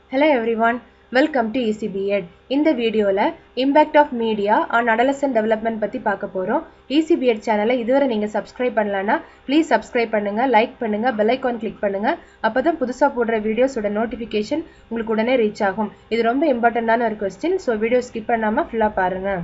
Hello everyone, welcome to ECBEd. இந்த வீடியோவில் impact of media on adolescent development பற்றி பார்க்க போகிறோம் ECBEd சேனலை இதுவரை நீங்கள் சப்ஸ்கிரைப் பண்ணலன்னா ப்ளீஸ் சப்ஸ்கிரைப் பண்ணுங்கள் லைக் பண்ணுங்கள் பெல் ஐக்கான் கிளிக் பண்ணுங்கள் அப்போ தான் புதுசாக போடுற வீடியோஸோட நோட்டிஃபிகேஷன் உங்களுக்கு உடனே ரீச் ஆகும் இது ரொம்ப இம்பார்ட்டண்ட்டான ஒரு கொஸ்டின் ஸோ வீடியோ ஸ்கிப் பண்ணாமல் ஃபுல்லாக பாருங்கள்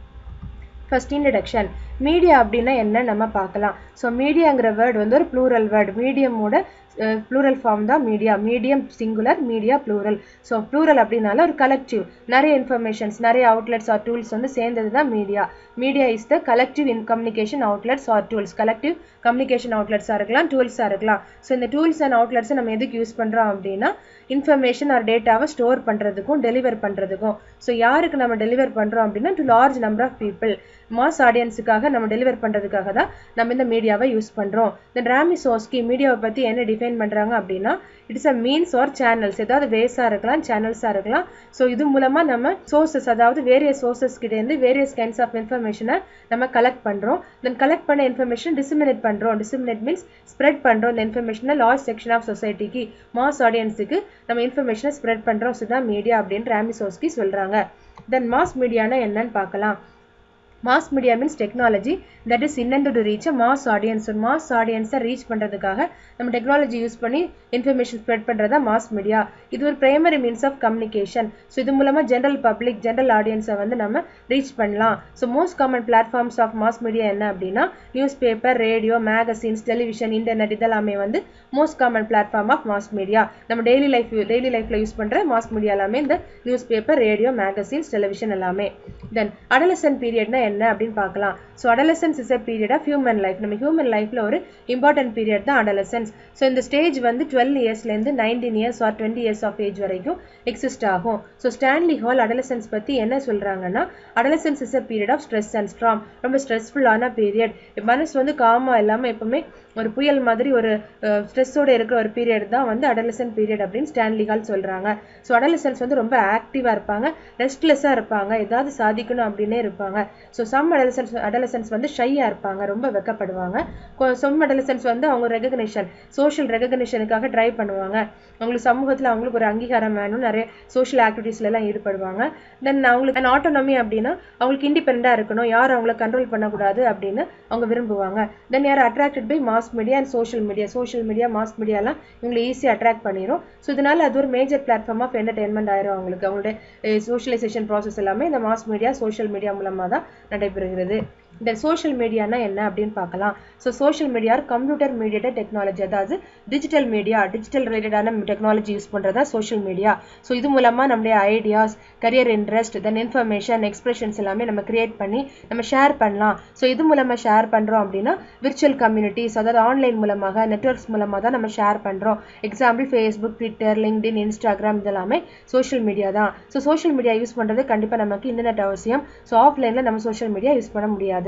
ஃபர்ஸ்ட் இன்ட்ரடக்ஷன் மீடியா அப்படின்னா என்ன நம்ம பார்க்கலாம் ஸோ மீடியாங்கிற வேர்டு வந்து ஒரு ப்ளூரல் வேர்டு மீடியமோட ப்ளூரல் ஃபார்ம் தான் media medium singular media plural so plural அப்படின்னால ஒரு கலெக்டிவ் நிறைய இன்ஃபர்மேஷன்ஸ் நிறைய அவுட்லெட்ஸ் ஆர் டூல்ஸ் வந்து சேர்ந்தது தான் media media is the collective in communication outlets or tools collective communication அவுட்லெட்ஸாக இருக்கலாம் டூல்ஸாக இருக்கலாம் ஸோ இந்த டூல்ஸ் அண்ட் அவுட்லெட்ஸை நம்ம எதுக்கு யூஸ் பண்ணுறோம் அப்படின்னா இன்ஃபர்மேஷன் ஆர் டேட்டாவை ஸ்டோர் பண்ணுறதுக்கும் டெலிவர் பண்ணுறதுக்கும் ஸோ யாருக்கு நம்ம டெலிவர் பண்ணுறோம் அப்படின்னா to large number of people mass ஆடியன்ஸுக்காக நம்ம டெலிவர் பண்ணுறதுக்காக தான் நம்ம இந்த மீடியாவை யூஸ் பண்ணுறோம் தென் ராமி சோஸ்கி மீடியாவை பற்றி என்ன டிஃபைன் பண்ணுறாங்க அப்படின்னா it's a means or channels ஏதாவது வேஸாக இருக்கலாம் சேனல்ஸாக இருக்கலாம் ஸோ இது மூலமாக நம்ம சோர்சஸ் அதாவது வேரியஸ் சோர்சஸ் கிட்டேருந்து வேரியஸ் கைண்ட்ஸ் ஆஃப் இன்ஃபர்மேஷனை நம்ம கலெக்ட் பண்ணுறோம் தென் கலெக்ட் பண்ண இன்ஃபர்மேஷன் டிசிமினேட் பண்ணுறோம் டிசிமினேட் மீன்ஸ் ஸ்ப்ரெட் பண்ணுறோம் இந்த இன்ஃபர்மேஷனை லார்ஜ் செக்ஷன் ஆஃப் சொசைட்டிக்கு மாஸ் ஆடியன்ஸுக்கு நம்ம இன்ஃபர்மேஷனை ஸ்ப்ரெட் பண்ணுறோம் ஸோ தான் மீடியா அப்படின்னு ராமி சோஸ்கி சொல்கிறாங்க தென் மாஸ் மீடியானா என்னன்னு பார்க்கலாம் mass media means technology that is intended to reach a mass audience ஒரு மாஸ் ஆடியன்ஸை ரீச் பண்ணுறதுக்காக நம்ம டெக்னாலஜி யூஸ் பண்ணி இன்ஃபர்மேஷன் ஸ்ப்ரெட் பண்ணுறதா மாஸ் மீடியா இது ஒரு primary means of communication so இது மூலமாக ஜென்ரல் பப்ளிக் ஜென்ரல் ஆடியன்ஸை வந்து நம்ம ரீச் பண்ணலாம் so most common platforms of mass media என்ன அப்படின்னா newspaper radio magazines television internet இதெல்லாமே வந்து most common platform of mass media நம்ம டெய்லி லைஃப் டெய்லி லைஃப்பில் யூஸ் பண்ணுற மாஸ் மீடியா எல்லாமே இந்த newspaper radio magazines television எல்லாமே தென் அடலசன் பீரியட்னா என்ன அப்படின்னு பார்க்கலாம் so adolescence is a period of human life நம்ம ஹியூமன் லைஃப்பில் ஒரு இம்பார்ட்டன்ட் பீரியட் தான் அடலசன்ஸ் ஸோ இந்த ஸ்டேஜ் வந்து டுவெல் இயர்ஸ்லேருந்து nineteen years or twenty years of age வரைக்கும் எக்ஸிஸ்ட் ஆகும் ஸோ ஸ்டான்லி ஹால் அடலசன்ஸ் பற்றி என்ன சொல்கிறாங்கன்னா adolescence is a period of stress and storm ரொம்ப ஸ்ட்ரெஸ்ஃபுல்லான பீரியட் மனசு வந்து காமாக இல்லாமல் எப்பவுமே ஒரு புயல் மாதிரி ஒரு ஸ்ட்ரெஸ்ஸோடு இருக்கிற ஒரு பீரியட் தான் வந்து அடலசன் பீரியட் அப்படின்னு ஸ்டான்லி ஹால் சொல்கிறாங்க ஸோ அடலசன்ஸ் வந்து ரொம்ப ஆக்டிவாக இருப்பாங்க ரெஸ்ட்லெஸ்ஸாக இருப்பாங்க ஏதாவது சாதிக்கணும் அப்படின்னே இருப்பாங்க ஸோ சம் அடலசன்ஸ் அடலசன்ஸ் வந்து ஷையாக இருப்பாங்க ரொம்ப வெக்கப்படுவாங்க சம் அடலசன்ஸ் வந்து அவங்க ரெகக்னிஷன் சோஷியல் ரெகக்னிஷனுக்காக ட்ரை பண்ணுவாங்க அவங்களுக்கு சமூகத்தில் அவங்களுக்கு ஒரு அங்கீகாரம் வேணும் நிறைய சோஷியல் ஆக்டிவிட்டீஸ்லாம் ஈடுபடுவாங்க தென் அவங்களுக்கு அண்ட் ஆட்டோனமி அப்படின்னா அவங்களுக்கு இண்டிபெண்டாக இருக்கணும் யார் அவங்கள கண்ட்ரோல் பண்ணக்கூடாது அப்படின்னு அவங்க விரும்புவாங்க தென் யார் attracted by mass media and social media social media mass மீடியாலாம் இவங்களை ஈஸியாக அட்ராக்ட் பண்ணிடும் ஸோ இதனால அது ஒரு மேஜர் பிளாட்ஃபார்ம் ஆஃப் என்டர்டைன்மெண்ட் ஆயிரும் அவங்களுக்கு அவங்களுடைய சோஷியலைசேஷன் ப்ராசஸ் எல்லாமே இந்த மாஸ் மீடியா சோஷியல் மீடியா மூலமாக தான் நடைபெறுகிறது இந்த சோஷியல் மீடியானா என்ன அப்படின்னு பார்க்கலாம் so social media computer mediated technology அதாவது டிஜிட்டல் மீடியா டிஜிட்டல் ரிலேட்டடான டெக்னாலஜி யூஸ் பண்ணுறதா சோஷியல் மீடியா ஸோ இது மூலமாக நம்மளுடைய ideas career interest then information expressions எல்லாமே நம்ம கிரியேட் பண்ணி நம்ம ஷேர் பண்ணலாம் ஸோ இது மூலமாக ஷேர் பண்ணுறோம் அப்படின்னா விர்ச்சுவல் கம்யூனிட்டிஸ் அதாவது ஆன்லைன் மூலமாக நெட்ஒர்க்ஸ் மூலமாக தான் நம்ம ஷேர் பண்ணுறோம் example Facebook Twitter LinkedIn Instagram இதெல்லாமே சோஷியல் மீடியா தான் ஸோ சோஷியல் மீடியா யூஸ் பண்ணுறது கண்டிப்பாக நமக்கு இன்டர்நெட் அவசியம் ஸோ ஆஃப்லைனில் நம்ம சோஷியல் மீடியா யூஸ் பண்ண முடியாது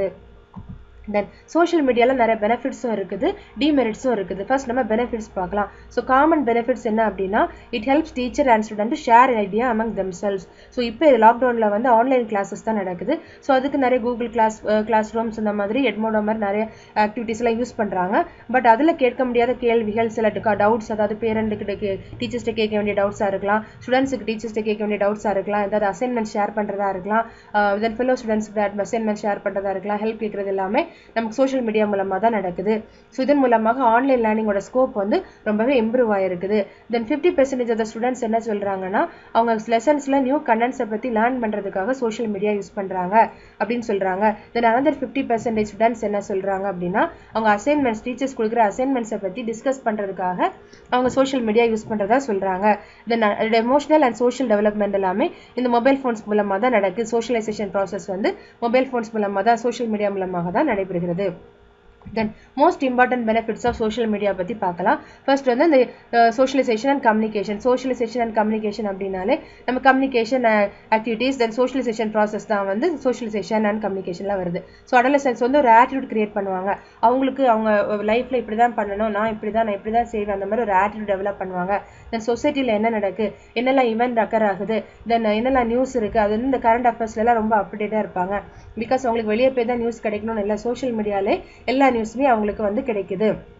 தென் சோஷியல் மீடியாவில் நிறைய பெனிஃபிட்ஸும் இருக்குது டிமெரிட்ஸும் இருக்குது ஃபர்ஸ்ட் நம்ம பெனிஃபிட்ஸ் பார்க்கலாம் ஸோ காமன் பெனிஃபிட்ஸ் என்ன அப்படின்னா it helps teacher and student share idea among themselves so இப்போ இது லாக்டவுனில் வந்து ஆன்லைன் கிளாஸஸ் தான் நடக்குது ஸோ அதுக்கு நிறைய கூகுள் கிளாஸ் கிளாஸ் ரூம்ஸ் இந்த மாதிரி எட்மோடோ மாதிரி நிறைய ஆக்டிவிட்டீஸ்லாம் யூஸ் பண்ணுறாங்க பட் அதில் கேட்க முடியாத கேள்விகள் சில டவுட்ஸ் அதாவது பேரண்ட்டுக்கிட்ட கே டீச்சர்ஸ்ட்டு கேட்க வேண்டிய டவுட்ஸாக இருக்கலாம் ஸ்டூடெண்ட்ஸுக்கு டீச்சர்ஸ்ட்டு கேட்க வேண்டிய டவுட்ஸாக இருக்கலாம் ஏதாவது அசைன்மெண்ட் ஷேர் பண்ணுறதா இருக்கலாம் தென் ஃபெல்லோ ஸ்டூடெண்ட்ஸ்க்கு அசைன்மெண்ட் ஷேர் பண்ணுறதா இருக்கலாம் ஹெல்ப் கேட்குறது எல்லாமே நமக்கு சோஷியல் மீடியா மூலமாக தான் நடக்குது ஸோ இதன் மூலமாக ஆன்லைன் லேர்னிங்கோட ஸ்கோப் வந்து ரொம்பவே இம்ப்ரூவ் ஆயிருக்குது then fifty percentage of students என்ன சொல்கிறாங்கன்னா அவங்க லெசன்ஸில் நியூ கண்டென்ட்ஸை பற்றி லேர்ன் பண்ணுறதுக்காக சோஷியல் மீடியா யூஸ் பண்ணுறாங்க அப்படின்னு சொல்கிறாங்க then another fifty percentage students என்ன சொல்கிறாங்க அப்படின்னா அவங்க அசைன்மெண்ட்ஸ் டீச்சர்ஸ் கொடுக்குற அசைன்மெண்ட்ஸை பற்றி டிஸ்கஸ் பண்ணுறதுக்காக அவங்க சோஷியல் மீடியா யூஸ் பண்ணுறதா சொல்கிறாங்க then emotional and social development எல்லாமே இந்த மொபைல் ஃபோன்ஸ் மூலமாக தான் நடக்குது சோஷியலைசேஷன் ப்ராசஸ் வந்து மொபைல் ஃபோன்ஸ் மூலமாக தான் சோஷியல் மீடியா மூலமாக தான் நடைபெறுகிறது then most important benefits of social media பற்றி பார்க்கலாம் ஃபர்ஸ்ட் வந்து இந்த socialisation and communication socialisation and communication அப்படின்னாலே நம்ம communication activities then socialisation process தான் வந்து சோஷியலைசேஷன் அண்ட் கம்யூனிகேஷன்லாம் வருது ஸோ அடலசன்ஸ் வந்து ஒரு ஆட்டிடியூட் கிரியேட் பண்ணுவாங்க அவங்களுக்கு அவங்க லைஃப்பில் இப்படி தான் பண்ணணும் நான் இப்படி தான் நான் இப்படி தான் செய்வேன் அந்த மாதிரி ஒரு ஆட்டிடியூட் டெவலப் பண்ணுவாங்க தென் சொசைட்டியில் என்ன நடக்கு என்னெல்லாம் ஈவெண்ட் அக்கர் ஆகுது தென் என்னெல்லாம் நியூஸ் இருக்குது அது வந்து இந்த கரண்ட் அஃபேர்ஸ்லாம் ரொம்ப அப்டேட்டாக இருப்பாங்க பிகாஸ் அவங்களுக்கு வெளியே போய் தான் நியூஸ் கிடைக்கணும்னு இல்லை சோஷியல் மீடியாலே எல்லா நியூஸுமே அவங்களுக்கு வந்து கிடைக்குது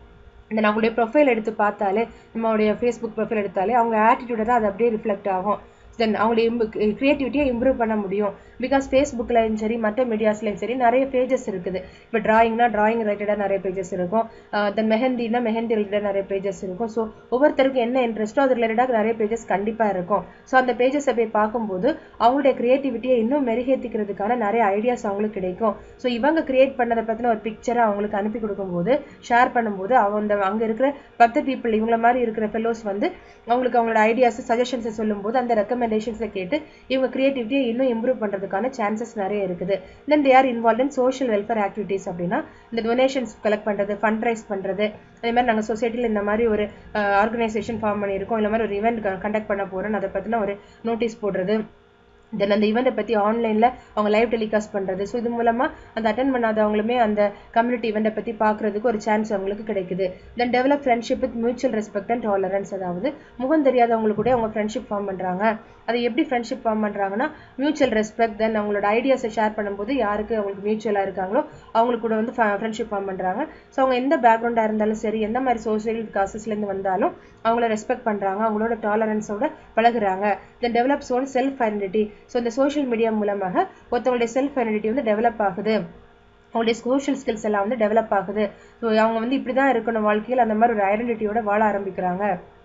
தென் அவங்களுடைய ப்ரொஃபைல் எடுத்து பார்த்தாலே நம்மளுடைய ஃபேஸ்புக் ப்ரொஃபைல் எடுத்தாலே அவங்க ஆட்டிடியூட தான் அது அப்படியே ரிஃப்ளெக்ட் ஆகும் தென் அவங்களுடைய க்ரியேட்டிவிட்டியை இம்ப்ரூவ் பண்ண முடியும் பிகாஸ் ஃபேஸ்புக்லையும் சரி மற்ற மீடியாஸ்லையும் சரி நிறைய பேஜஸ் இருக்குது இப்போ டிராயிங்னா டிராயிங் ரிலேட்டடாக நிறைய பேஜஸ் இருக்கும் தென் மெஹந்தினா மெஹந்தி ரிலேட்டடாக நிறைய பேஜஸ் இருக்கும் ஸோ ஒவ்வொருத்தருக்கும் என்ன இன்ட்ரெஸ்ட்டோ அது ரிலேட்டடாக நிறைய பேஜஸ் கண்டிப்பாக இருக்கும் ஸோ அந்த பேஜஸை போய் பார்க்கும்போது அவங்களுடைய க்ரியேட்டிவிட்டியை இன்னும் மெருகேற்றிக்கிறதுக்கான நிறைய ஐடியாஸ் அவங்களுக்கு கிடைக்கும் ஸோ இவங்க கிரியேட் பண்ணதை பற்றின ஒரு பிக்சரை அவங்களுக்கு அனுப்பி கொடுக்கும்போது ஷேர் பண்ணும்போது அவங்க அங்கே இருக்கிற பத்து பீப்புள் இவங்கள மாதிரி இருக்கிற ஃபெல்லோஸ் வந்து அவங்களுக்கு அவங்களோட ஐடியாஸ் சஜஷன்ஸை சொல்லும்போது அந்த ரெக்கமெண்டேஷன்ஸை கேட்டு இவங்க கிரியேட்டிவிட்டியை இன்னும் இம்ப்ரூவ் பண்ணுறதுக்கான சான்சஸ் நிறைய இருக்குது then they are involve in social welfare activities அப்படின்னா இந்த டொனேஷன்ஸ் கலெக்ட் பண்ணுறது ஃபண்ட் ரைஸ் பண்ணுறது அதே மாதிரி நாங்கள் சொசைட்டியில் இந்த மாதிரி ஒரு ஆர்கனைசேஷன் ஃபார்ம் பண்ணியிருக்கோம் இல்லை மாதிரி ஒரு ஈவெண்ட் கண்டக்ட் பண்ண போகிறோம் அதை பற்றின ஒரு நோட்டீஸ் போடுறது தென் அந்த ஈவெண்ட்டை பற்றி ஆன்லைனில் அவங்க லைவ் டெலிகாஸ்ட் பண்ணுறது ஸோ இது மூலமாக அந்த அட்டன் பண்ணாதவங்களுமே அந்த கம்யூனிட்டி ஈவெண்ட்டை பற்றி பார்க்குறதுக்கு ஒரு சான்ஸ் அவங்களுக்கு கிடைக்குது then develop friendship with mutual respect and tolerance அதாவது முகம் தெரியாதவங்களுக்கு கூட அவங்க ஃப்ரெண்ட்ஷிப் ஃபார்ம் பண்ணுறாங்க அது எப்படி ஃப்ரெண்ட்ஷிப் ஃபார்ம் பண்ணுறாங்கன்னா மியூச்சுவல் ரெஸ்பெக்ட் தென் அவங்களோட ஐடியாஸை ஷேர் பண்ணும்போது யாருக்கு அவங்களுக்கு மியூச்சுவலாக இருக்காங்களோ அவங்களுக்கு கூட வந்து ஃப்ரெண்ட்ஷிப் ஃபார்ம் பண்ணுறாங்க ஸோ அவங்க எந்த பேக்ரவுண்டாக இருந்தாலும் சரி எந்த மாதிரி சோசியல் காசஸ்லேருந்து வந்தாலும் அவங்கள ரெஸ்பெக்ட் பண்ணுறாங்க அவங்களோட டாலரன்ஸோட பழகுறாங்க then develops own self identity so இந்த சோஷியல் மீடியா மூலமாக ஒருத்தவங்களுடைய செல்ஃப் ஐடென்டிட்டி வந்து டெவலப் ஆகுது அவங்களுடைய சோஷியல் ஸ்கில்ஸ் எல்லாம் வந்து டெவலப் ஆகுது ஸோ அவங்க வந்து இப்படி தான் இருக்கணும் வாழ்க்கையில் அந்த மாதிரி ஒரு ஐடென்டிட்டியோட வாழ ஆரம்பிக்கிறாங்க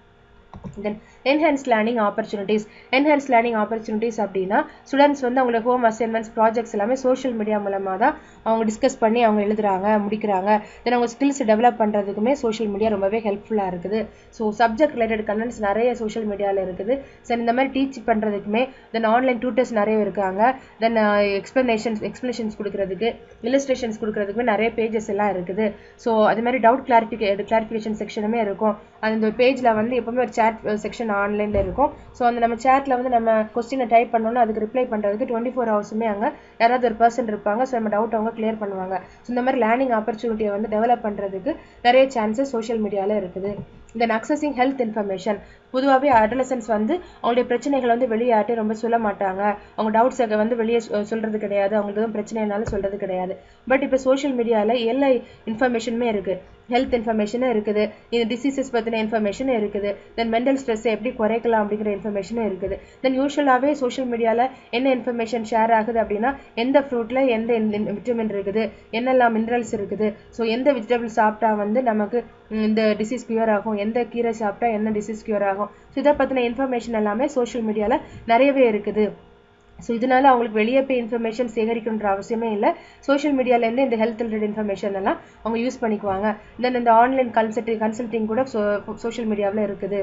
then enhance learning opportunities enhance learning opportunities அப்படின்னா ஸ்டூடெண்ட்ஸ் வந்து அவங்களோட ஹோம் அசைன்மெண்ட்ஸ் ப்ராஜெக்ட்ஸ் எல்லாமே சோஷியல் மீடியா மூலமாக தான் அவங்க டிஸ்கஸ் பண்ணி அவங்க எழுதுறாங்க முடிக்கிறாங்க தென் அவங்க ஸ்கில்ஸ் டெவலப் பண்ணுறதுக்குமே சோஷியல் மீடியா ரொம்பவே ஹெல்ப்ஃபுல்லாக இருக்குது ஸோ சப்ஜெக்ட் ரிலேட்டட் கண்டென்ட்ஸ் நிறைய சோஷியல் மீடியாவில் இருக்குது சரி இந்த மாதிரி டீச் பண்ணுறதுக்குமே தென் ஆன்லைன் டியூட்டர்ஸ் நிறைய இருக்காங்க தென் எக்ஸ்பிளனேஷன்ஸ் எக்ஸ்பிளனேஷன்ஸ் கொடுக்கறதுக்கு இல்லஸ்ட்ரேஷன்ஸ் கொடுக்கறதுக்குமே நிறைய பேஜஸ் எல்லாம் இருக்குது ஸோ அது மாதிரி டவுட் கிளாரிஃபிகே கிளாரிஃபிகேஷன் செக்ஷனுமே இருக்கும் அந்த பேஜில் வந்து எப்பவுமே ஒரு சேட் செக்ஷன் ஆன்லைனில் இருக்கும் ஸோ அந்த நம்ம சேட்டில் வந்து நம்ம கொஸ்டினை டைப் பண்ணோன்னா அதுக்கு ரிப்ளை பண்ணுறதுக்கு டுவெண்ட்டி ஃபோர் ஹவர்ஸுமே அங்கே யாராவது ஒரு பர்சன் இருப்பாங்க ஸோ நம்ம டவுட் அவங்க கிளியர் பண்ணுவாங்க ஸோ இந்த மாதிரி லேர்னிங் ஆப்பர்ச்சுனிட்டியை வந்து டெவலப் பண்ணுறதுக்கு நிறைய சான்சஸ் சோஷியல் மீடியாவில் இருக்குது தென் அக்சஸிங் ஹெல்த் இன்ஃபர்மேஷன் பொதுவாகவே அடலசன்ஸ் வந்து அவங்களுடைய பிரச்சனைகளை வந்து வெளியே யார்ட்டையும் ரொம்ப சொல்ல மாட்டாங்க அவங்க டவுட்ஸை வந்து வெளியே சொல்கிறது கிடையாது அவங்களுக்கு எதுவும் பிரச்சனைனாலும் சொல்கிறது கிடையாது பட் இப்போ சோஷியல் மீடியாவில் எல்லா இன்ஃபர்மேஷனுமே இருக்குது ஹெல்த் இன்ஃபர்மேஷனும் இருக்குது இந்த டிசீசஸ் பற்றின இன்ஃபர்மேஷனும் இருக்குது தென் மென்டல் ஸ்ட்ரெஸ்ஸை எப்படி குறைக்கலாம் அப்படிங்கிற இன்ஃபர்மேஷனும் இருக்குது தென் யூஸ்வலாகவே சோஷியல் மீடியாவில் என்ன இன்ஃபர்மேஷன் ஷேர் ஆகுது அப்படின்னா எந்த ஃப்ரூட்டில் எந்த விட்டமின் இருக்குது என்னெல்லாம் மினரல்ஸ் இருக்குது ஸோ எந்த வெஜிடபிள் சாப்பிட்டா வந்து நமக்கு இந்த டிசீஸ் க்யூர் ஆகும் எந்த கீரை சாப்பிட்டா என்ன டிசீஸ் க்யூர் ஆகும் ஸோ இதை பற்றின இன்ஃபர்மேஷன் எல்லாமே சோஷியல் மீடியாவில் நிறையவே இருக்குது ஸோ இதனால அவங்களுக்கு வெளியே போய் இன்ஃபர்மேஷன் சேகரிக்கணுன்ற அவசியமே இல்லை சோஷியல் மீடியாலேருந்து இந்த ஹெல்த் ரிலேட்டட் இன்ஃபர்மேஷன் எல்லாம் அவங்க யூஸ் பண்ணிக்குவாங்க தென் இந்த ஆன்லைன் கன்சல்டிங் கன்சல்டிங் கூட சோஷியல் மீடியாவில் இருக்குது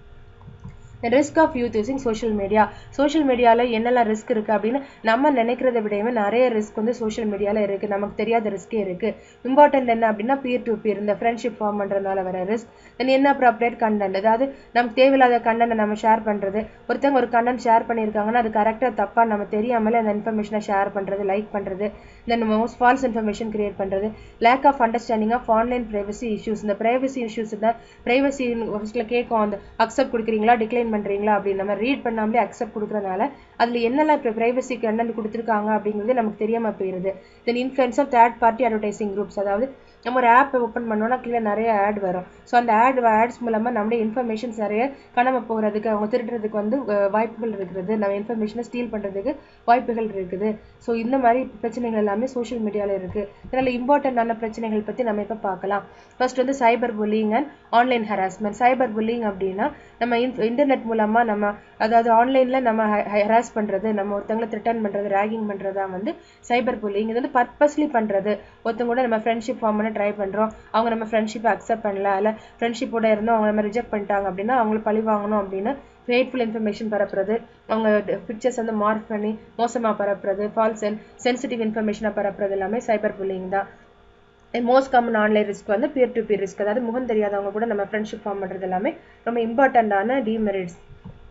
risk of youth using social media social மீடியாவில் என்னெல்லாம் ரிஸ்க் இருக்குது அப்படின்னு நம்ம நினைக்கிறத விடையுமே நிறைய ரிஸ்க் வந்து சோஷியல் மீடியாவில் இருக்குது நமக்கு தெரியாத ரிஸ்கே இருக்குது இம்பார்ட்டன்ட் என்ன அப்படின்னா பியர் டு பியர் இந்த ஃப்ரெண்ட்ஷிப் ஃபார்ம் பண்ணுறதுனால வர ரிஸ்க் தென் என்ன அப்ராப்ரேட் கண்டென்ட் அதாவது நமக்கு தேவையில்லாத கண்டென்ட்டை நம்ம ஷேர் பண்ணுறது ஒருத்தவங்க ஒரு கண்டென்ட் ஷேர் பண்ணியிருக்காங்கன்னா அது கரெக்டாக தப்பாக நம்ம தெரியாமலே அந்த இன்ஃபர்மேஷனை ஷேர் பண்ணுறது லைக் பண்ணுறது then most false information create பண்ணுறது lack of understanding of online privacy issues இந்த ப்ரைவசி இஷ்யூஸ் இந்த ப்ரைவசி ஃபஸ்ட்டில் கேட்கும் அந்த அக்செப்ட் கொடுக்குறீங்களா டிக்ளைன் பண்ணுறீங்களா அப்படின்னு நம்ம ரீட் பண்ணாமலே அக்செப்ட் கொடுக்குறதுனால அதில் என்னெல்லாம் இப்போ ப்ரைவசி கண்டென்ட் கொடுத்துருக்காங்க அப்படிங்கிறது நமக்கு தெரியாமல் போயிடுது then influence of third party advertising groups அதாவது நம்ம ஒரு ஆப் ஓப்பன் பண்ணோம்னா கீழே நிறைய ஆட் வரும் ஸோ அந்த ஆட் ஆட்ஸ் மூலமாக நம்முடைய இன்ஃபர்மேஷன்ஸ் நிறைய காணாமல் போகிறதுக்கு அவங்க திருடுறதுக்கு வந்து வாய்ப்புகள் இருக்கிறது நம்ம இன்ஃபர்மேஷனை ஸ்டீல் பண்ணுறதுக்கு வாய்ப்புகள் இருக்குது ஸோ இந்த மாதிரி பிரச்சனைகள் எல்லாமே சோஷியல் மீடியாவில் இருக்குது இதனால் இம்பார்ட்டண்ட்டான பிரச்சனைகள் பற்றி நம்ம இப்போ பார்க்கலாம் ஃபர்ஸ்ட் வந்து cyber bullying and online harassment cyber bullying அப்படின்னா நம்ம இன்டர்நெட் மூலமாக நம்ம அதாவது ஆன்லைனில் நம்ம ஹராஸ் பண்ணுறது நம்ம ஒருத்தவங்களை த்ரிட்டன் பண்ணுறது ரேகிங் பண்ணுறதா வந்து சைபர் புல்லிங் இது வந்து பர்பஸ்லி பண்ணுறது ஒருத்தவங்க கூட நம்ம ஃப்ரெண்ட்ஷிப் ஃபார்ம் பண்ண ட்ரை பண்ணுறோம் அவங்க நம்ம ஃப்ரெண்ட்ஷிப்பை அக்செப்ட் பண்ணல இல்லை ஃப்ரெண்ட்ஷிப்போட இருந்தோம் அவங்க நம்ம ரிஜெக்ட் பண்ணிட்டாங்க அப்படின்னா அவங்கள பழி வாங்கணும் அப்படின்னு ஃபேட்ஃபுல் இன்ஃபர்மேஷன் பரப்புறது அவங்க பிக்சர்ஸ் வந்து மார்க் பண்ணி மோசமாக பரப்புறது ஃபால்ஸ் சென்சிட்டிவ் இன்ஃபர்மேஷனை பரப்புறது எல்லாமே சைபர் புல்லிங் தான் மோஸ்ட் காமன் ஆன்லைன் ரிஸ்க் வந்து பியர் டு பியர் ரிஸ்க் அதாவது முகம் தெரியாதவங்க கூட நம்ம ஃப்ரெண்ட்ஷிப் ஃபார்ம் பண்ணுறது எல்லாமே ரொம்ப இம்பார்ட்டண்ட்டான டிமெரிட்ஸ்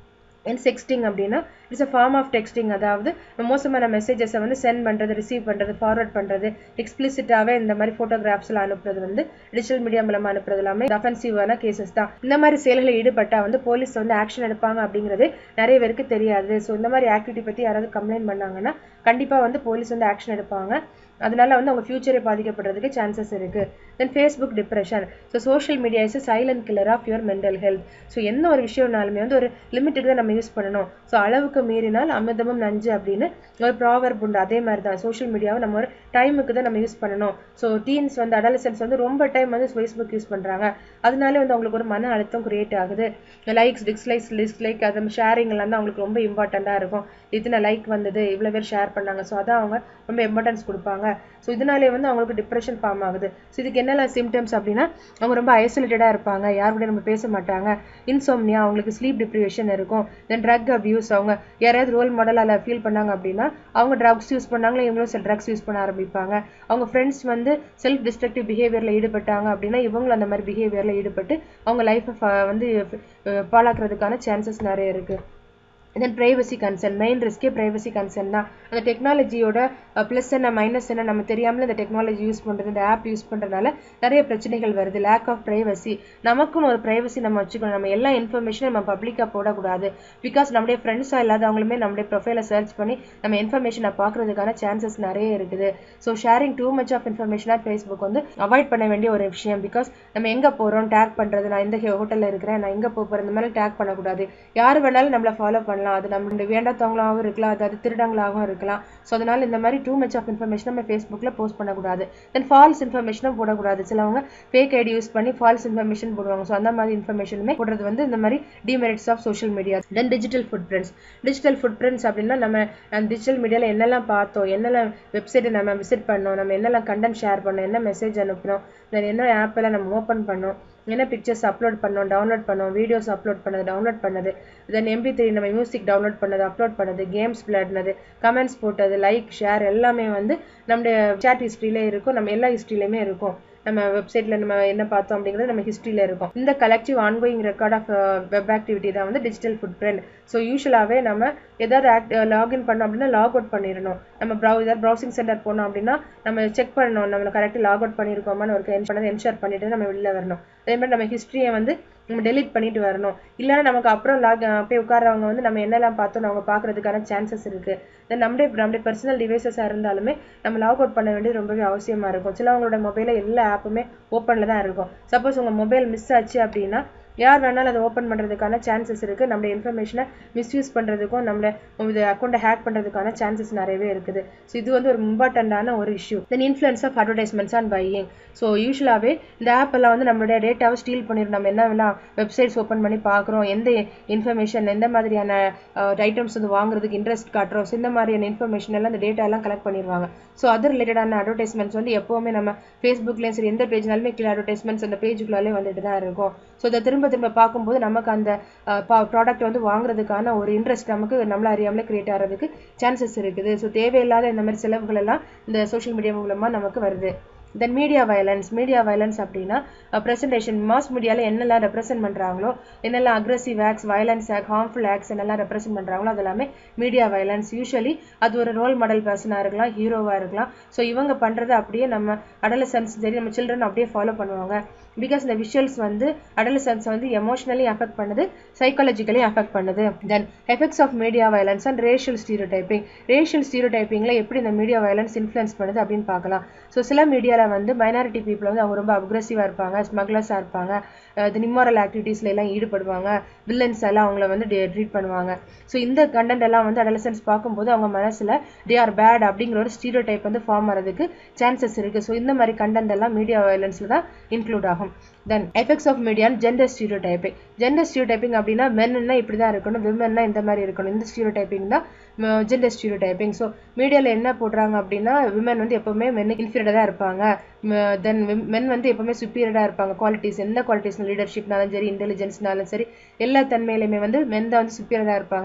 அண்ட் செக்ஸ்டிங் அப்படின்னா it's a form of texting அதாவது மோசமான மெசேஜஸை வந்து சென்ட் பண்ணுறது ரிசீவ் பண்ணுறது ஃபார்வர்ட் பண்ணுறது எக்ஸ்பிளிசிட்டாகவே இந்த மாதிரி ஃபோட்டோகிராஃப்ஸ்லாம் அனுப்புறது வந்து டிஜிட்டல் மீடியா மூலமாக அனுப்புறது எல்லாமே அஃபென்சிவான கேசஸ் தான் இந்த மாதிரி செயல்களில் ஈடுபட்டால் வந்து போலீஸ் வந்து ஆக்ஷன் எடுப்பாங்க அப்படிங்கிறது நிறைய பேருக்கு தெரியாது ஸோ இந்த மாதிரி ஆக்டிவிட்டி பற்றி யாராவது கம்ப்ளைண்ட் பண்ணாங்கன்னா கண்டிப்பாக வந்து போலீஸ் வந்து ஆக்ஷன் எடுப்பாங்க அதனால வந்து அவங்க ஃபியூச்சரே பாதிக்கப்படுறதுக்கு சான்சஸ் இருக்கு then Facebook depression so social media is silent killer of your mental health so எந்த ஒரு விஷயம்னாலுமே வந்து ஒரு லிமிட்டுக்கு தான் நம்ம யூஸ் பண்ணணும் ஸோ அளவுக்கு மீறினால் அமிர்தமும் நஞ்சு அப்படின்னு ஒரு ப்ராவர்ப் உண்டு அதே மாதிரி தான் சோஷியல் மீடியாவை நம்ம ஒரு டைமுக்கு தான் நம்ம யூஸ் பண்ணணும் ஸோ டீன்ஸ் வந்து அடலசன்ஸ் வந்து ரொம்ப டைம் வந்து ஃபேஸ்புக் யூஸ் பண்ணுறாங்க அதனாலே வந்து அவங்களுக்கு ஒரு மன அழுத்தம் கிரியேட் ஆகுது லைக்ஸ் டிஸ்லைக்ஸ் டிஸ்லைக் அது ஷேரிங் எல்லாம் தான் அவங்களுக்கு ரொம்ப இம்பார்ட்டண்ட்டாக இருக்கும் இத்தனை லைக் வந்தது இவ்வளோ பேர் ஷேர் பண்ணாங்க ஸோ அதான் அவங்க ரொம்ப இம்பார்ட்டன்ஸ் கொடுப்பாங்க ஸோ இதனாலே வந்து அவங்களுக்கு டிப்ரெஷன் ஃபார்ம் ஆகுது ஸோ இதுக்கு என்னெல்லாம் சிம்டம்ஸ் அப்படின்னா அவங்க ரொம்ப ஐசோலேட்டடாக இருப்பாங்க யார் கூட நம்ம பேச மாட்டாங்க இன்சோம்னியா அவங்களுக்கு ஸ்லீப் டிப்ரிவேஷன் இருக்கும் தென் ட்ரக் அப்யூஸ் அவங்க யாராவது ரோல் மாடலால் ஃபீல் பண்ணாங்க அப்படின்னா அவங்க ட்ரக்ஸ் யூஸ் பண்ணாங்களே இவங்களும் சில ட்ரக்ஸ் யூஸ் பண்ண ஆரம்பிப்பாங்க அவங்க ஃப்ரெண்ட்ஸ் வந்து செல்ஃப் டிஸ்ட்ரக்டிவ் பிஹேவியரில் ஈடுபட்டாங்க அப்படின்னா இவங்களும் அந்த மாதிரி பிஹேவியரில் ஈடுபட்டு அவங்க லைஃப்பை வந்து பாழாக்குறதுக்கான சான்சஸ் நிறைய இருக்குது தென் ப்ரைவசி கன்சர்ன் மெயின் ரிஸ்கே ப்ரைவசி கன்சர்ன் தான் அந்த டெக்னாலஜியோட ப்ளஸ் என்ன மைனஸ் என்ன நம்ம தெரியாமல் இந்த டெக்னாலஜி யூஸ் பண்ணுறது இந்த ஆப் யூஸ் பண்ணுறதுனால நிறைய பிரச்சனைகள் வருது லேக் ஆஃப் ப்ரைவசி நமக்குன்னு ஒரு ப்ரைவசி நம்ம வச்சுக்கணும் நம்ம எல்லா இன்ஃபர்மேஷனும் நம்ம பப்ளிக்காக போடக்கூடாது பிகாஸ் நம்முடைய ஃப்ரெண்ட்ஸாக இல்லாதவங்களுமே நம்முடைய ப்ரொஃபைலை சர்ச் பண்ணி நம்ம இன்ஃபர்மேஷனை பார்க்குறதுக்கான சான்சஸ் நிறைய இருக்குது so sharing too much of இன்ஃபர்மேஷனாக ஃபேஸ்புக் வந்து அவாய்ட் பண்ண வேண்டிய ஒரு விஷயம் பிகாஸ் நம்ம எங்கே போகிறோம் டேக் பண்ணுறது நான் இந்த ஹோட்டலில் இருக்கிறேன் நான் எங்கே போகிறேன் இந்த மாதிரி டேக் பண்ணக்கூடாது யார் வேணாலும் நம்மளை ஃபாலோ பண்ணலாம் பண்ணலாம் அது நம்மளுடைய வேண்டாத்தவங்களாகவும் இருக்கலாம் அதாவது திருடங்களாகவும் இருக்கலாம் ஸோ அதனால இந்த மாதிரி டூ மச் ஆஃப் இன்ஃபர்மேஷன் நம்ம ஃபேஸ்புக்கில் போஸ்ட் பண்ணக்கூடாது தென் ஃபால்ஸ் இன்ஃபர்மேஷனும் போடக்கூடாது சிலவங்க ஃபேக் ஐடி யூஸ் பண்ணி ஃபால்ஸ் இன்ஃபர்மேஷன் போடுவாங்க ஸோ அந்த மாதிரி இன்ஃபர்மேஷனுமே போடுறது வந்து இந்த மாதிரி demerits of social media then digital footprints digital footprints அப்படின்னா நம்ம டிஜிட்டல் மீடியாவில் என்னெல்லாம் பார்த்தோம் என்னெல்லாம் வெப்சைட்டை நம்ம விசிட் பண்ணோம் நம்ம என்னெல்லாம் கண்டென்ட் ஷேர் பண்ணோம் என்ன மெசேஜ் அனுப்பினோம் தென் என்ன ஆப்பெல்லாம் நம்ம ஓப்பன் பண்ணோம் என்ன பிக்சர்ஸ் அப்லோட் பண்ணோம் டவுன்லோட் பண்ணோம் வீடியோஸ் அப்லோட் பண்ணது டவுன்லோட் பண்ணது தென் எம்பி த்ரீ நம்ம மியூசிக் டவுன்லோட் பண்ணது அப்லோட் பண்ணது கேம்ஸ் விளையாடினது கமெண்ட்ஸ் போட்டது லைக் ஷேர் எல்லாமே வந்து நம்முடைய சேட் ஹிஸ்ட்ரியிலே இருக்கும் நம்ம எல்லா ஹிஸ்ட்ரியிலையுமே இருக்கும் நம்ம வெப்சைட்ல நம்ம என்ன பார்த்தோம் அப்படிங்கிறது நம்ம ஹிஸ்ட்ரியில இருக்கும் இந்த collective ongoing record of web activity தான் வந்து டிஜிட்டல் ஃபுட் பிரிண்ட் ஸோ யூஸ்வலாகவே நம்ம ஏதாவது ஆக்ட் லாகின் பண்ணோம் அப்படின்னா லாக் அவுட் பண்ணிடணும் நம்ம ப்ரௌ ஏதாவது ப்ரௌசிங் சென்டர் போனோம் அப்படின்னா நம்ம செக் பண்ணணும் நம்ம கரெக்டாக லாக் அவுட் பண்ணியிருக்கோமான்னு ஒரு என் பண்ணதை என்ஷூர் பண்ணிட்டு நம்ம வெளில வரணும் அதே மாதிரி நம்ம ஹிஸ்ட்ரியை வந்து நம்ம டெலிட் பண்ணிட்டு வரணும் இல்லைன்னா நமக்கு அப்புறம் லாக் போய் உட்காரவங்க வந்து நம்ம என்னெல்லாம் பார்த்தோம் அவங்க பார்க்கறதுக்கான சான்சஸ் இருக்கு தென் நம்முடைய நம்முடைய பர்சனல் டிவைசஸாக இருந்தாலுமே நம்ம லாக் அவுட் பண்ண வேண்டியது ரொம்பவே அவசியமா இருக்கும் சிலவங்களோட மொபைலில் எல்லா ஆப்புமே ஓப்பனில் தான் இருக்கும் சப்போஸ் உங்கள் மொபைல் மிஸ் ஆச்சு அப்படின்னா யார் வேணாலும் அதை ஓப்பன் பண்ணுறதுக்கான சான்சஸ் இருக்குது நம்மளோட இன்ஃபர்மேஷனை மிஸ்யூஸ் பண்ணுறதுக்கும் நம்மள இது அக்கௌண்ட்டை ஹேக் பண்ணுறதுக்கான சான்சஸ் நிறையவே இருக்குது ஸோ இது வந்து ஒரு இம்பார்ட்டண்ட்டான ஒரு issue then influence of advertisements and buying so யூஸ்வலாகவே இந்த ஆப் எல்லாம் வந்து நம்மளுடைய டேட்டாவை ஸ்டீல் பண்ணிடும் நம்ம என்ன வேணால் வெப்சைட்ஸ் ஓப்பன் பண்ணி பார்க்குறோம் எந்த இன்ஃபர்மேஷன் எந்த மாதிரியான ஐட்டம்ஸ் வந்து வாங்குறதுக்கு இன்ட்ரெஸ்ட் காட்டுறோம் ஸோ இந்த மாதிரியான இன்ஃபர்மேஷன் எல்லாம் இந்த டேட்டா எல்லாம் கலெக்ட் பண்ணிடுவாங்க ஸோ அது ரிலேட்டடான அட்வர்டைஸ்மெண்ட்ஸ் வந்து எப்போவுமே நம்ம ஃபேஸ்புக்லேயும் சரி எந்த பேஜ்னாலுமே கீழே அட்வர்டைஸ்மெண்ட்ஸ் அந்த பேஜுக்குள்ளாலே வந்துட்டு தான் இருக்கும் ஸோ இதை திரும்ப திரும்ப பார்க்கும்போது நமக்கு அந்த ப்ராடக்ட் வந்து வாங்குறதுக்கான ஒரு இன்ட்ரெஸ்ட் நமக்கு நம்மள அறியாமலே கிரியேட் ஆகிறதுக்கு சான்சஸ் இருக்குது ஸோ தேவையில்லாத இந்த மாதிரி செலவுகள் எல்லாம் இந்த சோஷியல் மீடியா மூலமாக நமக்கு வருது then media violence media violence அப்படின்னா ப்ரெசன்டேஷன் மாஸ் மீடியாவில் என்னெல்லாம் ரெப்ரசென்ட் பண்ணுறாங்களோ என்னெல்லாம் aggressive acts violence act harmful acts என்னெல்லாம் ரெப்ரசென்ட் பண்ணுறாங்களோ அது எல்லாமே மீடியா வயலன்ஸ் யூஸ்வலி அது ஒரு ரோல் மாடல் பர்சனாக இருக்கலாம் ஹீரோவாக இருக்கலாம் ஸோ இவங்க பண்ணுறதை அப்படியே நம்ம அடலசன்ஸ் சரி நம்ம சில்ட்ரன் அப்படியே ஃபாலோ பண்ணுவாங்க பிகாஸ் இந்த விஷுவல்ஸ் வந்து அடலசன்ஸ் வந்து எமோஷனலி அஃபெக்ட் பண்ணுது சைக்காலஜிக்கலி அஃபெக்ட் பண்ணுது then effects of media violence and racial stereotyping racial ஸ்டீரியோ டைப்பிங்கில் எப்படி இந்த மீடியா வயலன்ஸ் இன்ஃப்ளூயன்ஸ் பண்ணுது அப்படின்னு பார்க்கலாம் ஸோ சில மீடியாவில் வந்து மைனாரிட்டி பீப்புள் வந்து அவங்க ரொம்ப அக்ரெசிவாக இருப்பாங்க ஸ்மக்லர்ஸாக இருப்பாங்க இது நிம்மோரல் ஆக்டிவிட்டீஸ்ல எல்லாம் ஈடுபடுவாங்க வில்லன்ஸ் எல்லாம் அவங்கள வந்து ட்ரீட் பண்ணுவாங்க ஸோ இந்த கண்டென்ட் எல்லாம் வந்து அடலசன்ஸ் பார்க்கும்போது அவங்க மனசில் தே ஆர் பேட் அப்படிங்கிற ஒரு ஸ்டீரியோ டைப் வந்து ஃபார்ம் ஆகிறதுக்கு சான்சஸ் இருக்குது ஸோ இந்த மாதிரி கண்டென்ட் எல்லாம் மீடியா வயலன்ஸில் தான் இன்க்ளூட் ஆகும் then effects of media gender stereotyping gender stereotyping அப்படின்னா மென்னா இப்படி தான் இருக்கணும் விமன்னா இந்த மாதிரி இருக்கணும் இந்த ஸ்டீரியோ டைப்பிங் தான் ஜெண்டர் ஸ்டீரியோ டைப்பிங் ஸோ மீடியாவில் என்ன போடுறாங்க அப்படின்னா விமன் வந்து எப்பவுமே மென்னுக்கு இன்ஃபீரியடாக இருப்பாங்க தென் மென் வந்து எப்பவுமே சுப்பீரியடாக இருப்பாங்க குவாலிட்டிஸ் எந்த குவாலிட்டிஸ் லீடர்ஷிப்னாலும் சரி இன்டெலிஜென்ஸ்னாலும் சரி எல்லா தன்மையிலுமே வந்து மென் தான் வந்து சுப்பீரியடாக இருப்பாங்க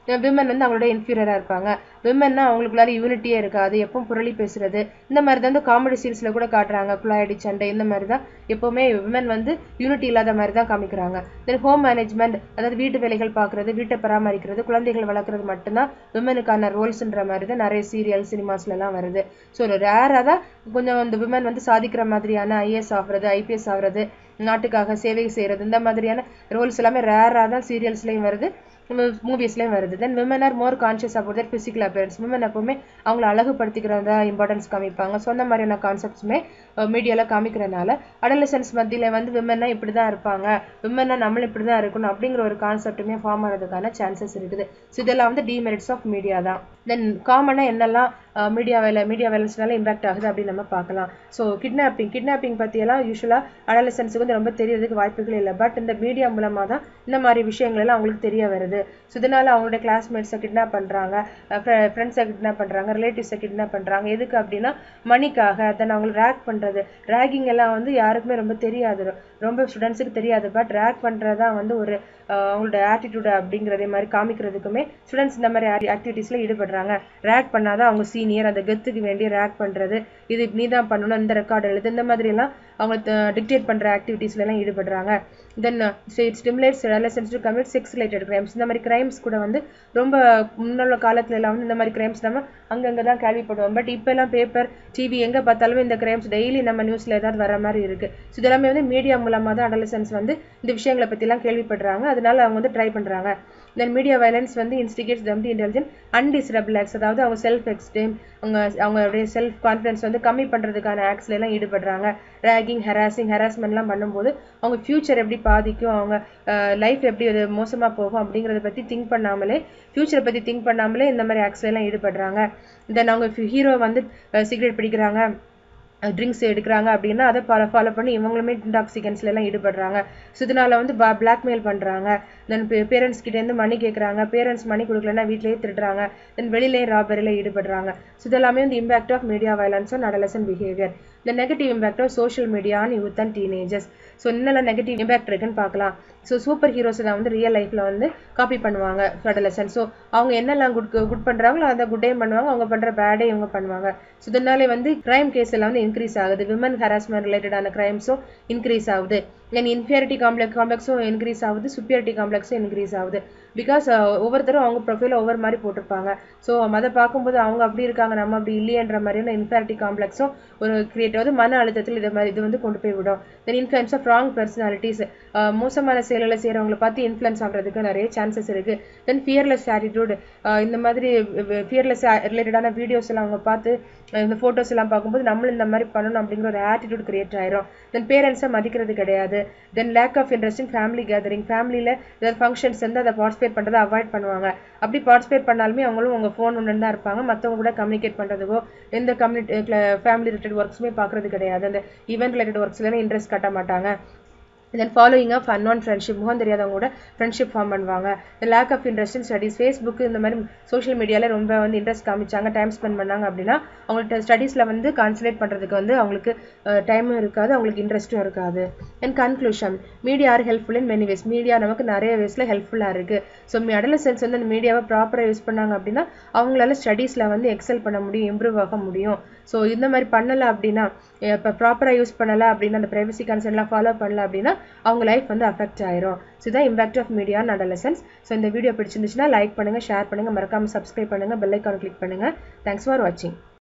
விமன் வந்து அவங்களோட இன்ஃபீரியராக இருப்பாங்க விமன்னா அவங்களுக்குள்ளார யூனிட்டியே இருக்காது எப்பவும் புரளி பேசுறது இந்த மாதிரி தான் வந்து காமெடி சீன்ஸில் கூட காட்டுறாங்க குழாயடி சண்டை இந்த மாதிரி தான் எப்போவுமே விமன் வந்து யூனிட்டி இல்லாத மாதிரி தான் காமிக்கிறாங்க தென் ஹோம் மேனேஜ்மெண்ட் அதாவது வீட்டு வேலைகள் பார்க்குறது வீட்டை பராமரிக்கிறது குழந்தைகள் வளர்க்குறது மட்டும்தான் விமனுக்கான ரோல்ஸ்ன்ற மாதிரி தான் நிறைய சீரியல் சினிமாஸ்லலாம் வருது ஸோ ரேராக தான் கொஞ்சம் அந்த விமன் வந்து சாதிக்கிற மாதிரியான ஐஏஎஸ் ஆகுறது ஐபிஎஸ் ஆகுறது நாட்டுக்காக சேவை செய்கிறது இந்த மாதிரியான ரோல்ஸ் எல்லாமே ரேராக தான் சீரியல்ஸ்லேயும் வருது மூவிஸ்லேயும் வருது then women are more conscious about that physical appearance women எப்பவுமே அவங்கள அழகுபடுத்திக்கிறதா இம்பார்ட்டன்ஸ் காமிப்பாங்க ஸோ அந்த மாதிரியான கான்செப்ட்ஸுமே மீடியாவில் காமிக்கிறனால அடலசன்ஸ் மத்தியில் வந்து விமன்னா இப்படி தான் இருப்பாங்க விமன்னா நம்மளும் இப்படி தான் இருக்கணும் அப்படிங்கிற ஒரு கான்செப்ட்டுமே ஃபார்ம் ஆகிறதுக்கான சான்சஸ் இருக்குது ஸோ இதெல்லாம் வந்து டிமெரிட்ஸ் ஆஃப் மீடியா தான் தென் காமனாக என்னெல்லாம் மீடியா வேலை மீடியா வேலன்ஸ்னால இம்பாக்ட் ஆகுது அப்படின்னு நம்ம பார்க்கலாம் ஸோ கிட்னாப்பிங் கிட்னாப்பிங் பற்றியெல்லாம் யூஸ்வலாக அடலசன்ஸுக்கு வந்து ரொம்ப தெரியறதுக்கு வாய்ப்புகள் இல்லை பட் இந்த மீடியா மூலமாக தான் இந்த மாதிரி விஷயங்கள் எல்லாம் அவங்களுக்கு தெரிய வருது ஸோ இதனால அவங்களுடைய கிளாஸ்மேட்ஸை கிட்னாப் பண்ணுறாங்க ஃப்ரெண்ட்ஸை கிட்னாப் பண்ணுறாங்க ரிலேட்டிவ்ஸை கிட்னாப் பண்ணுறாங்க எதுக்கு அப்படின்னா மணிக்காக தென் அவங்களை ரேக் பண்ணுறது ரேகிங் எல்லாம் வந்து யாருக்குமே ரொம்ப தெரியாது ரொம்ப ஸ்டூடெண்ட்ஸுக்கு தெரியாது பட் ரேக் பண்ணுறதா வந்து ஒரு அவங்களோட ஆட்டிடியூட் அப்படிங்கிறதே மாதிரி காமிக்கிறதுக்குமே ஸ்டூடெண்ட்ஸ் இந்த மாதிரி ஆக்டிவிட்டீஸில் ஈடுபடுறாங்க ரேக் பண்ணாதான் அவங்க சீனியர் அந்த கெத்துக்கு வேண்டி ரேக் பண்ணுறது இது நீ தான் பண்ணணும் இந்த ரெக்கார்டு எழுது இந்த மாதிரி எல்லாம் அவங்க டிக்டேட் பண்ணுற ஆக்டிவிட்டீஸ்ல எல்லாம் ஈடுபடுறாங்க then it stimulates adolescents to commit sex related crimes இந்த மாதிரி கிரைம்ஸ் கூட வந்து ரொம்ப முன்னுள்ள காலத்துல எல்லாம் வந்து இந்த மாதிரி கிரைம்ஸ் நம்ம அங்கங்கே தான் கேள்விப்படுவோம் பட் இப்போ எல்லாம் பேப்பர் டிவி எங்கே பார்த்தாலுமே இந்த கிரைம்ஸ் டெய்லி நம்ம நியூஸில் ஏதாவது வர மாதிரி இருக்கு ஸோ இதெல்லாமே வந்து மீடியா மூலமாக தான் அடலசன்ஸ் வந்து இந்த விஷயங்களை பற்றிலாம் கேள்விப்படுறாங்க அதனால அவங்க வந்து ட்ரை பண்ணுறாங்க தென் மீடியா வயலன்ஸ் வந்து instigates them the intelligent undesirable acts அதாவது அவங்க செல்ஃப் எக்ஸ்டேம் அவங்க அவங்களுடைய செல்ஃப் கான்ஃபிடன்ஸ் வந்து கம்மி பண்ணுறதுக்கான ஆக்ஸ்ல எல்லாம் ஈடுபடுறாங்க ரேகிங் ஹராசிங் ஹராஸ்மெண்ட்லாம் பண்ணும்போது அவங்க ஃபியூச்சர் எப்படி பாதிக்கும் அவங்க லைஃப் எப்படி அது மோசமாக போகும் அப்படிங்கிறத பற்றி திங்க் பண்ணாமலே ஃபியூச்சரை பற்றி திங்க் பண்ணாமலே இந்த மாதிரி ஆக்ஸ்ல எல்லாம் ஈடுபடுறாங்க தென் அவங்க ஹீரோ வந்து சிகரெட் பிடிக்கிறாங்க ட்ரிங்க்ஸ் எடுக்கிறாங்க அப்படின்னா அதை ஃபாலோ ஃபாலோ பண்ணி இவங்களுமே இன்டாக்சிகன்ஸ்ல எல்லாம் ஈடுபடுறாங்க ஸோ இதனால வந்து பிளாக்மெயில் பண்ணுறாங்க தென் பேரண்ட்ஸ் கிட்டேருந்து மணி கேட்குறாங்க பேரண்ட்ஸ் மணி கொடுக்கலன்னா வீட்லேயே திருடுறாங்க தென் வெளியிலேயே ராபரியில் ஈடுபடுறாங்க ஸோ இதெல்லாமே வந்து impact of media violence and adolescent behaviour இந்த negative impact of social media and youth and teenagers so என்னெல்லாம் நெகட்டிவ் இம்பாக்ட் இருக்குன்னு பார்க்கலாம் ஸோ சூப்பர் ஹீரோஸ் தான் வந்து ரியல் லைஃப்பில் வந்து காப்பி பண்ணுவாங்க அடலசன் ஸோ அவங்க என்னெல்லாம் குட் குட் பண்ணுறாங்களோ அந்த குட்டேயும் பண்ணுவாங்க அவங்க பண்ணுற பேடே இவங்க பண்ணுவாங்க ஸோ இதனாலே வந்து கிரைம் கேஸ் எல்லாம் வந்து இன்க்ரீஸ் ஆகுது விமன் ஹராஸ்மெண்ட் ரிலேட்டடான கிரைம்ஸும் இன்க்ரீஸ் ஆகுது தென் இன்ஃபியாரிட்டி காம்ப்ளெக்ஸ் காம்ப்ளெக்ஸும் இன்க்ரீஸ் ஆகுது சுப்பியாரிட்டி காம்ப்ளெக்ஸும் இன்க்ரீஸ் ஆகுது பிகாஸ் ஒவ்வொருத்தரும் அவங்க ப்ரொஃபைல ஒவ்வொரு மாதிரி போட்டிருப்பாங்க ஸோ அதை பார்க்கும்போது அவங்க அப்படி இருக்காங்க நம்ம அப்படி இல்லையன்ற மாதிரியான இன்ஃபியாரிட்டி காம்ப்ளெக்ஸும் ஒரு கிரியேட் வந்து மன அழுத்தத்தில் இது மாதிரி இது வந்து கொண்டு போய் விடும் then influence of wrong personalities மோசமான செயல்களை செய்கிறவங்களை பார்த்து இன்ஃப்ளூயன்ஸ் ஆகிறதுக்கு நிறைய சான்சஸ் இருக்குது தென் ஃபியர்லெஸ் ஆட்டிடியூட் இந்த மாதிரி ஃபியர்லெஸ் ரிலேட்டடான வீடியோஸ் எல்லாம் அவங்க பார்த்து இந்த ஃபோட்டோஸ் எல்லாம் பார்க்கும்போது நம்மளும் இந்த மாதிரி பண்ணணும் அப்படிங்கிற ஒரு ஆட்டிடியூட் கிரியேட் ஆயிரும் தென் பேரண்ட்ஸை மதிக்கிறது கிடையாது then lack of interest in family gathering ஃபேமிலியில் ஏதாவது ஃபங்க்ஷன்ஸ் வந்து அதை பார்ட்டிசிபேட் பண்ணுறதை அவாய்ட் பண்ணுவாங்க அப்படி பார்ட்டிசிபேட் பண்ணாலுமே அவங்களும் உங்கள் ஃபோன் ஒன்று தான் இருப்பாங்க மற்றவங்க கூட கம்யூனிகேட் பண்ணுறதுக்கோ எந்த கம்யூனிட்டி ஃபேமிலி ரிலேட்டட் ஒர்க்ஸுமே பார்க்குறது கிடையாது அந்த ஈவெண்ட் ரிலேட்டட் ஒர்க்ஸ்லாம் இன்ட்ரெஸ்ட் காட்ட மாட்டாங்க then following of unwanted friendship முகம் தெரியாதவங்க கூட ஃப்ரெண்ட்ஷிப் ஃபார்ம் பண்ணுவாங்க lack of interest in studies Facebook இந்த மாதிரி சோஷியல் மீடியாவில் ரொம்ப வந்து இன்ட்ரெஸ்ட் காமிச்சாங்க டைம் ஸ்பெண்ட் பண்ணாங்க அப்படின்னா அவங்கள்ட்ட ஸ்டடீஸில் வந்து கான்சன்ட்ரேட் பண்ணுறதுக்கு வந்து அவங்களுக்கு டைமும் இருக்காது அவங்களுக்கு இன்ட்ரெஸ்ட்டும் இருக்காது and conclusion media are helpful in many ways media நமக்கு நிறைய வேஸில் ஹெல்ப்ஃபுல்லாக இருக்குது ஸோ அடலசன்ஸ் வந்து அந்த மீடியாவை ப்ராப்பராக யூஸ் பண்ணாங்க அப்படின்னா அவங்களால ஸ்டடீஸில் வந்து எக்ஸல் பண்ண முடியும் இம்ப்ரூவ் ஆக முடியும் ஸோ இந்த மாதிரி பண்ணலை அப்படின்னா இப்போ ப்ராப்பராக யூஸ் பண்ணலை அப்படின்னா அந்த ப்ரைவசி கன்சர்ன்லாம் ஃபாலோ பண்ணல அப்படின்னா அவங்க லைஃப் வந்து அஃபெக்ட் ஆயிரும் ஸோ இதான் impact of media and adolescents so இந்த வீடியோ பிடிச்சிருந்துச்சுன்னா லைக் பண்ணுங்கள் ஷேர் பண்ணுங்கள் மறக்காமல் சப்ஸ்கிரைப் பண்ணுங்கள் பெல் ஐக்கான் கிளிக் பண்ணுங்கள் தேங்க்ஸ் ஃபார் வாட்சிங்